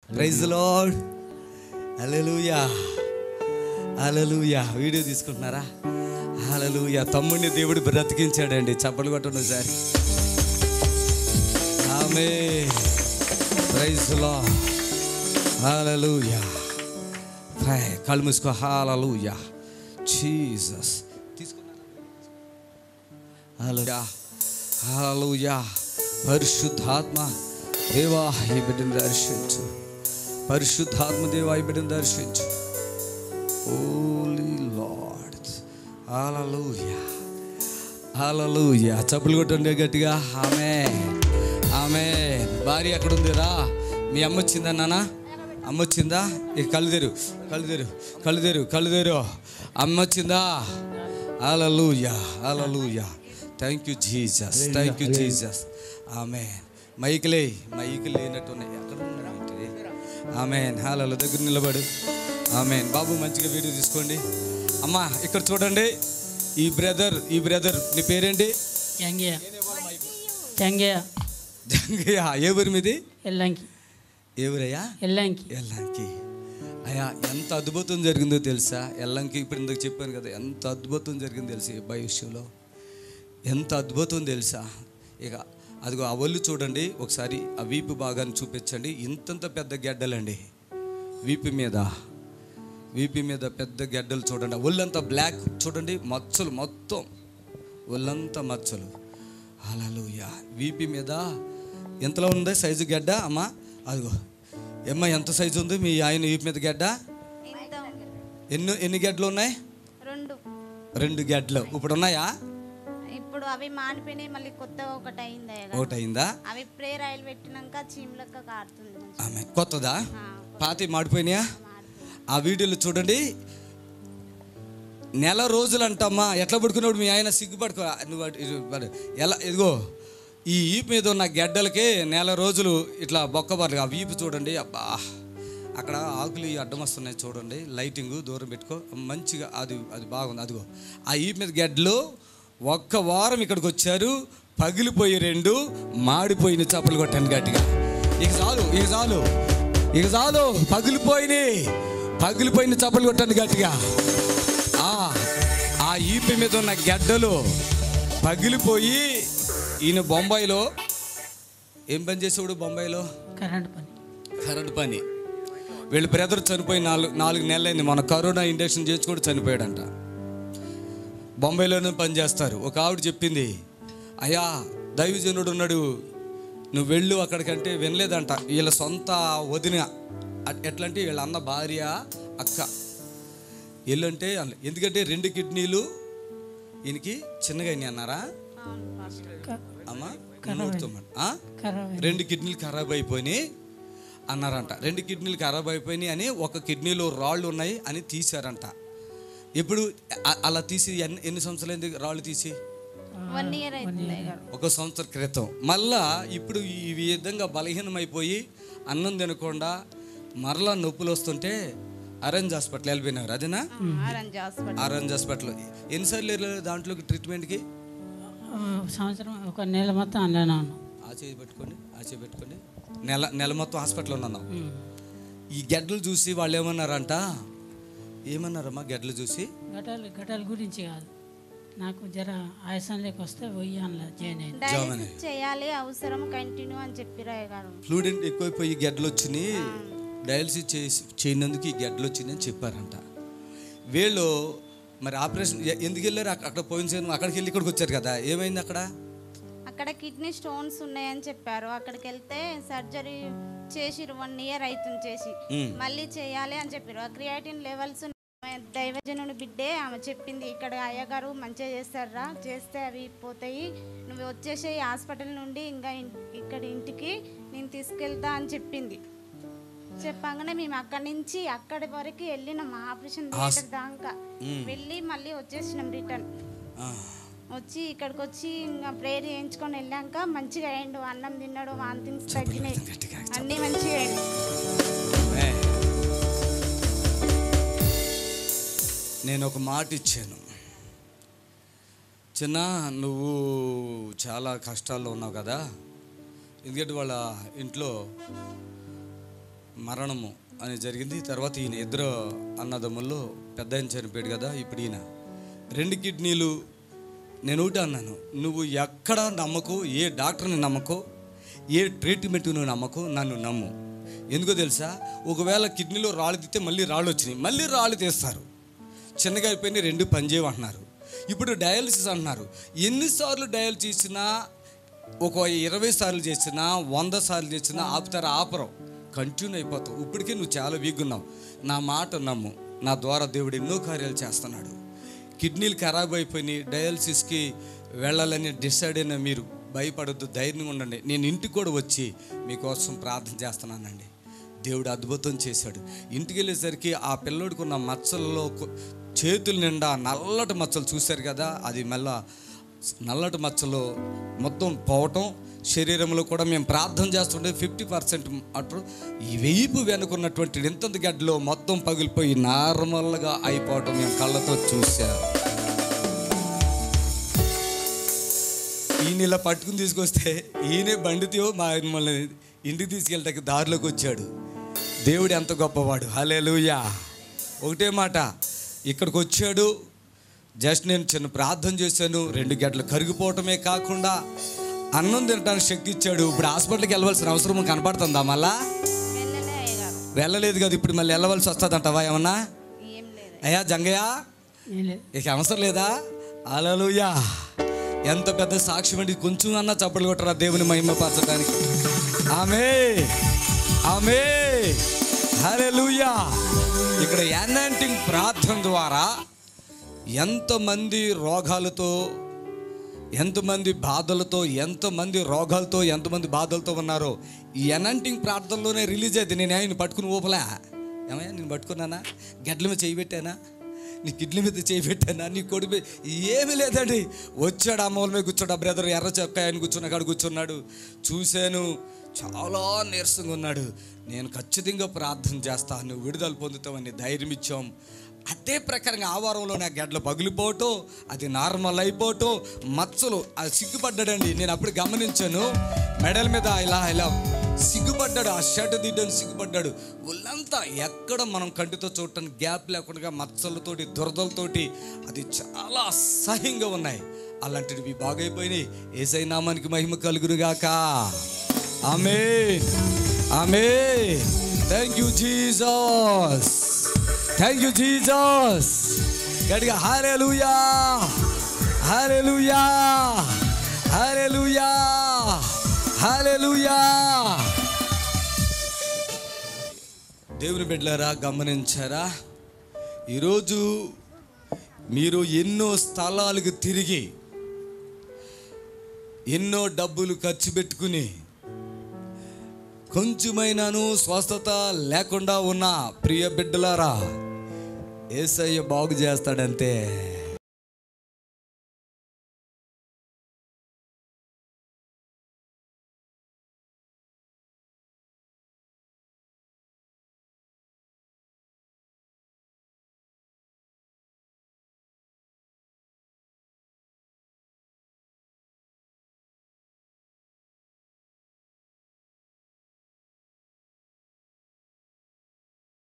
Praise lord hallelujah hallelujah video తీసుకుంటున్నారా hallelujah తమ్ముడిని దేవుడు బ్రతికించాడండి చప్పలు కొట్టండి ఒకసారి ఆమె ప్రైజ్ లార్డ్ హల్లెలూయా హై, కళ్ళు మూసుకో హల్లెలూయా జీసస్ తీసుకున్నారా హల్లెలూయా హల్లెలూయా పరిశుద్ధాత్మ దేవా ఈ బిడ్డను దర్శించు పరిశుద్ధాత్మ దేవా ఈ బిడ్డను దర్శించు ఓలీ లార్డ్ హల్లెలూయా హల్లెలూయా చప్పులు కొట్టండి గట్టిగా ఆమె ఆమె భార్య ఎక్కడ ఉందిరా మీ అమ్మ వచ్చిందా నాన్న అమ్మ వచ్చిందా ఇక కళ్ళు తెరు కళ్ళు తెరు కళ్ళు తెరు కళ్ళు తెరు అమ్మ వచ్చిందా hallelujah hallelujah thank you Jesus thank you Jesus ఆమె మైకులే మైకులు లేనట్టున్నాయి ఎక్కడ ఉన్నాయంటే ఆమె హాలలో దగ్గర నిలబడు ఆమె బాబు మంచిగా వీడియో తీసుకోండి అమ్మా ఇక్కడ చూడండి ఈ బ్రదర్ ఈ బ్రదర్ నీ పేరేంటి జంగియ జంగియ జంగయ్య ఏ ఊరి మీది ఎల్లంకి ఏ ఊరయ్యా ఎల్లంకి ఎల్లంకి అయ్యా ఎంత అద్భుతం జరిగిందో తెలుసా ఎల్లంకి ఇప్పుడు ఇందుకు చెప్పాను కదా ఎంత అద్భుతం జరిగిందో తెలుసా ఈ అబ్బాయి విషయంలో ఎంత అద్భుతం తెలుసా ఇక అదిగో ఆ ఒళ్ళు చూడండి ఒకసారి ఆ వీపు భాగాన్ని చూపించండి ఇంతంత పెద్ద గెడ్డలండి వీపు మీద వీపు మీద పెద్ద గెడ్డలు చూడండి ఆ ఒళ్ళంతా బ్లాక్ చూడండి మచ్చలు మొత్తం ఒళ్ళంతా మచ్చలు అలలుయా వీపి మీద ఎంతలో ఉంది సైజు గెడ్డ అమ్మా అదిగో అమ్మ ఎంత సైజు ఉంది మీ ఆయన వీపు మీద గెడ్డ ఇంత ఎన్ని ఎన్ని గెడ్డలు ఉన్నాయి రెండు రెండు గెడ్డలు ఇప్పుడు ఉన్నాయా ఇప్పుడు అవి మానిపోయినాయి మళ్ళీ కొత్తగా ఒకటి అయింది అయ్యగారు. ఒకటి అయిందా అవి ప్రే రైలు పెట్టినాక చీమలక్క కారుతుంది కొంచెం. ఆమె కొత్తదా ఆ, పాతి మాడిపోయినాయా ఆ వీడియోలు చూడండి నెల రోజులు అంటమ్మా ఎట్లా పడుకున్నాడు మీ ఆయన సిగ్గుపడుకో నువ్వు అటు- ఇటు పడు. ఎలా ఇదిగో ఈ ఈపు మీద ఉన్న గెడ్డలకి నెల రోజులు ఇట్లా బొక్కబారు ఆ వీపు చూడండి అబ్బా అక్కడ ఆకులు ఈ అడ్డం వస్తున్నాయి చూడండి లైటింగ్ దూరం పెట్టుకో మంచిగా అది అది బాగుంది అదిగో ఆ ఈపు మీద గెడ్డలు ఒక్క వారం ఇక్కడికి వచ్చారు పగిలిపోయి రెండు మాడిపోయిన చప్పలు కొట్టాను గట్టిగా ఇక చాలు ఇక చాలు ఇక చాలు పగిలిపోయినాయి పగిలిపోయిన చప్పలు కొట్టాను గట్టిగా ఆ ఆ ఈపి మీద ఉన్న గెడ్డలు పగిలిపోయి ఈయన బొంబాయిలో ఏం పని చేసేవాడు బొంబాయిలో కరెంట్ పని కరెంట్ పని వీళ్ళ బ్రదర్ చనిపోయి నాలుగు నాలుగు నెలలైంది మన కరోనా ఇండక్షన్ చేసి కూడా చనిపోయాడంట బొంబాయిలోనే పని చేస్తారు ఒక ఆవిడ చెప్పింది అయ్యా దైవజనుడు ఉన్నాడు నువ్వు వెళ్ళు అక్కడికంటే వినలేదంట వీళ్ళ సొంత వదిన అ- ఎట్లా అంటే వీళ్ళ అన్న భార్య అక్క ఎల్లంటే అన్న- ఎందుకంటే రెండు కిడ్నీలు ఈయనకి చిన్నగా అయినాయి అన్నారా అవును పాస్టర్. క- అమ్మా నోడుతామని ఆ? ఖరాబ్ అయింది. రెండు కిడ్నీలు ఖరాబ్ అయిపోయినాయి అన్నారంట రెండు కిడ్నీలు ఖరాబ్ అయిపోయినాయి అని ఒక కిడ్నీలో రాళ్ళు ఉన్నాయి అని తీశారంట ఇప్పుడు అ- అలా తీసి ఎన్ని ఎన్ని సంవత్సరాలైంది రాళ్ళు తీసి వన్ ఇయర్ అవుతుంది అయ్యగారు. ఒక సంవత్సరం క్రితం మళ్ళా ఇప్పుడు ఈ విధంగా బలహీనమైపోయి అన్నం తినకుండా మరలా నొప్పులు వస్తుంటే అరేంజ్ హాస్పిటల్ వెళ్ళిపోయినారు అదేనా ఆరెంజ్ హాస్పిటల్ ఆరెంజ్ హాస్పిటల్ ఎన్నిసార్లు వెళ్ళారు దాంట్లోకి ట్రీట్మెంట్కి ఆ, సంవత్సరం ఒక నెల మొత్తం అందులోనే ఉన్నాం ఆ చేయి పెట్టుకోండి ఆ చేయి పెట్టుకోండి నెల నెల మొత్తం హాస్పిటల్లో ఉన్నాం ఉమ్. ఈ గెడ్డలు చూసి వాళ్ళు ఏమన్నారంట ఏమన్నారమ్మా గెడ్డలు చూసి గటాలు గటాల గురించి కాదు నాకు జర ఆయాసం లేక వస్తే పోయి అందులో జాయిన్ అయింది డయాలసిస్ చేయాలి అవసరం కంటిన్యూ అని చెప్పిరు అయ్యగారు ఫ్లూడెంట్ ఎక్కువైపోయి గెడ్డలు వచ్చినాయి డయాలసిస్ చేసి చేయనందుకు ఈ గెడ్డలు వచ్చిందని చెప్పారంట వీళ్ళు మరి ఆపరేషన్ ఎ- ఎందుకు వెళ్ళారు అక్క- అక్కడ పోయిన సేను అక్కడికి వెళ్ళి ఇక్కడికి వచ్చారు కదా ఏమైంది అక్కడ అక్కడ కిడ్నీ స్టోన్స్ ఉన్నాయని చెప్పారు అక్కడికి వెళ్తే సర్జరీ చేసిరు వన్ ఇయర్ అవుతుంది చేసి ఉమ్. మళ్ళీ చేయాలి అని చెప్పారు ఆ క్రియాటిన్ లెవెల్స్ దైవజనుడి బిడ్డే ఆమె చెప్పింది ఇక్కడ అయ్యగారు మంచిగా చేస్తారా చేస్తే అవి పోతాయి నువ్వు వచ్చేసి హాస్పిటల్ నుండి ఇంకా ఇన్- ఇక్కడ ఇంటికి నేను తీసుకెళ్తా అని చెప్పింది చెప్పగానే మేము అక్కడి నుంచి అక్కడి వరకు వెళ్ళినాం ఆపరేషన్ థియేటర్ దాకా వెళ్ళి మళ్ళీ వచ్చేసినాం రిటర్న్ ఆ, వచ్చి ఇక్కడికి వచ్చి ఇంకా ప్రేయర్ చేయించుకొని వెళ్ళాక మంచిగా అయ్యిండు అన్నం తిన్నాడు వాంతింగ్స్ తగ్గినాయి గట్టిగా అన్నీ మంచిగా అయ్యింది ఏ. నేను ఒక మాట ఇచ్చాను చిన్న నువ్వు చాలా కష్టాల్లో ఉన్నావు కదా ఎందుకంటే వాళ్ళ ఇంట్లో మరణము అని జరిగింది తర్వాత ఈయన ఇద్దరు అన్నదమ్ముల్లో పెద్ద ఆయన చనిపోయాడు కదా ఇప్పుడు ఈయన రెండు కిడ్నీలు నేను ఒకటి అన్నాను నువ్వు ఎక్కడ నమ్మకో ఏ డాక్టర్ని నమ్మకో ఏ ట్రీట్మెంట్ నువ్వు నమ్మకో నన్ను నమ్ము ఎందుకో తెలుసా ఒకవేళ కిడ్నీలో రాళ్ళు తీస్తే మళ్ళీ రాళ్ళు వచ్చినాయి మళ్ళీ రాళ్ళు తీస్తారు చిన్నగా అయిపోయినాయి రెండు పనిచేయమంటున్నారు ఇప్పుడు డయాలసిస్ అంటున్నారు ఎన్నిసార్లు డయాలసిస్ చేసినా ఒక ఇరవై సార్లు చేసినా వంద సార్లు చేసినా ఆపుతారు ఆపరం కంటిన్యూ అయిపోతావు ఇప్పటికే నువ్వు చాలా వీక్ ఉన్నావు నా మాట నమ్ము నా ద్వారా దేవుడు ఎన్నో కార్యాలు చేస్తున్నాడు కిడ్నీలు ఖరాబ్ అయిపోయినాయి డయాలసిస్కి వెళ్ళాలని డిసైడ్ అయిన మీరు భయపడొద్దు ధైర్యంగా ఉండండి నేను ఇంటికి కూడా వచ్చి మీకోసం ప్రార్థన చేస్తున్నానండి దేవుడు అద్భుతం చేశాడు ఇంటికి వెళ్ళేసరికి ఆ పిల్లోడికి ఉన్న మచ్చల్లో కొ- చేతుల నిండా నల్లటి మచ్చలు చూశారు కదా అది మళ్ళా నల్లటి మచ్చలు మొత్తం పోవటం శరీరంలో కూడా మేము ప్రార్థన చేస్తుంటే ఫిఫ్టీ పర్సెంట్ అటు ఈ వెయ్యిపు వెనుకున్నటువంటి ఇంతంత గడ్డలో మొత్తం పగిలిపోయి నార్మల్గా అయిపోవటం మేము కళ్ళతో చూసాం ఈయన ఇలా పట్టుకుని తీసుకొస్తే ఈయనే బండితో మా మమ్మల్ని ఇంటికి తీసుకెళ్ళటానికి దారిలోకి వచ్చాడు దేవుడు ఎంత గొప్పవాడు హలేలుయా ఒకటే మాట ఇక్కడికి వచ్చాడు జస్ట్ నేను చిన్న ప్రార్థన చేశాను రెండు గంటలు కరిగిపోవటమే కాకుండా అన్నం తినడానికి శక్తి ఇచ్చాడు ఇప్పుడు హాస్పిటల్కి వెళ్ళవలసిన అవసరం కనపడుతుందా మళ్ళా వెళ్ళలే అయ్యగారు వెళ్ళలేదు కదా ఇప్పుడు మళ్ళీ వెళ్ళవలసి వస్తుందంటవా ఏమన్నా ఏం లేదు అయ్యా జంగయ్య ఏం లేదు ఇక అవసరం లేదా అలలుయా ఎంత పెద్ద సాక్ష్యం అండి కొంచెం అన్నా చప్పట్లు కొట్టరా దేవుని మహిమపరచడానికి ఆమె ఆమె హల్లెలూయా ఇక్కడ యానాంటింగ్ ప్రార్థన ద్వారా ఎంతమంది రోగాలతో ఎంతమంది బాధలతో ఎంతమంది రోగాలతో ఎంతమంది బాధలతో ఉన్నారో ఈ ఎనంటింగ్ ప్రార్థనలోనే రిలీజ్ అయితే నేను ఆయన పట్టుకుని ఊపలే ఏమయ్యా నేను పట్టుకున్నానా గడ్ల మీద చేయి పెట్టానా నీ కిడ్నీ మీద చేయి పెట్టానా నీ కొడి మీద ఏమీ లేదండి వచ్చాడు ఆ మూల మీద కూర్చోడు ఆ బ్రదర్ ఎర్ర చొక్కా ఆయన కూర్చున్న కాడు కూర్చున్నాడు చూశాను చాలా నీరసంగా ఉన్నాడు నేను ఖచ్చితంగా ప్రార్థన చేస్తా నువ్వు విడుదల పొందుతావని ధైర్యం ఇచ్చాం అదే ప్రకారంగా ఆ వారంలో నా గడ్డలు పగిలిపోవటం అది నార్మల్ అయిపోవటం మచ్చలు అది సిగ్గుపడ్డాడండి నేను అప్పుడు గమనించాను మెడల్ మీద ఇలా ఇలా సిగ్గుపడ్డాడు ఆ షర్ట్ తీయడానికి సిగ్గుపడ్డాడు ఒళ్ళంతా ఎక్కడ మనం కంటితో చూడటానికి గ్యాప్ లేకుండా మచ్చలతోటి దురదలతోటి అది చాలా అసహ్యంగా ఉన్నాయి అలాంటివి బాగైపోయినాయి ఏసై నామానికి మహిమ కలుగునుగాక ఆమె ఆమె thank you Jesus thank you Jesus గట్టిగా హాలేలుయా హాలేలుయా హాలేలుయా హాలేలుయా దేవుని బిడ్డలారా గమనించారా ఈరోజు మీరు ఎన్నో స్థలాలకు తిరిగి ఎన్నో డబ్బులు ఖర్చు పెట్టుకుని కొంచెమైనాను స్వస్థత లేకుండా ఉన్న ప్రియ బిడ్డలారా ఏసయ్య బాగు చేస్తాడంతే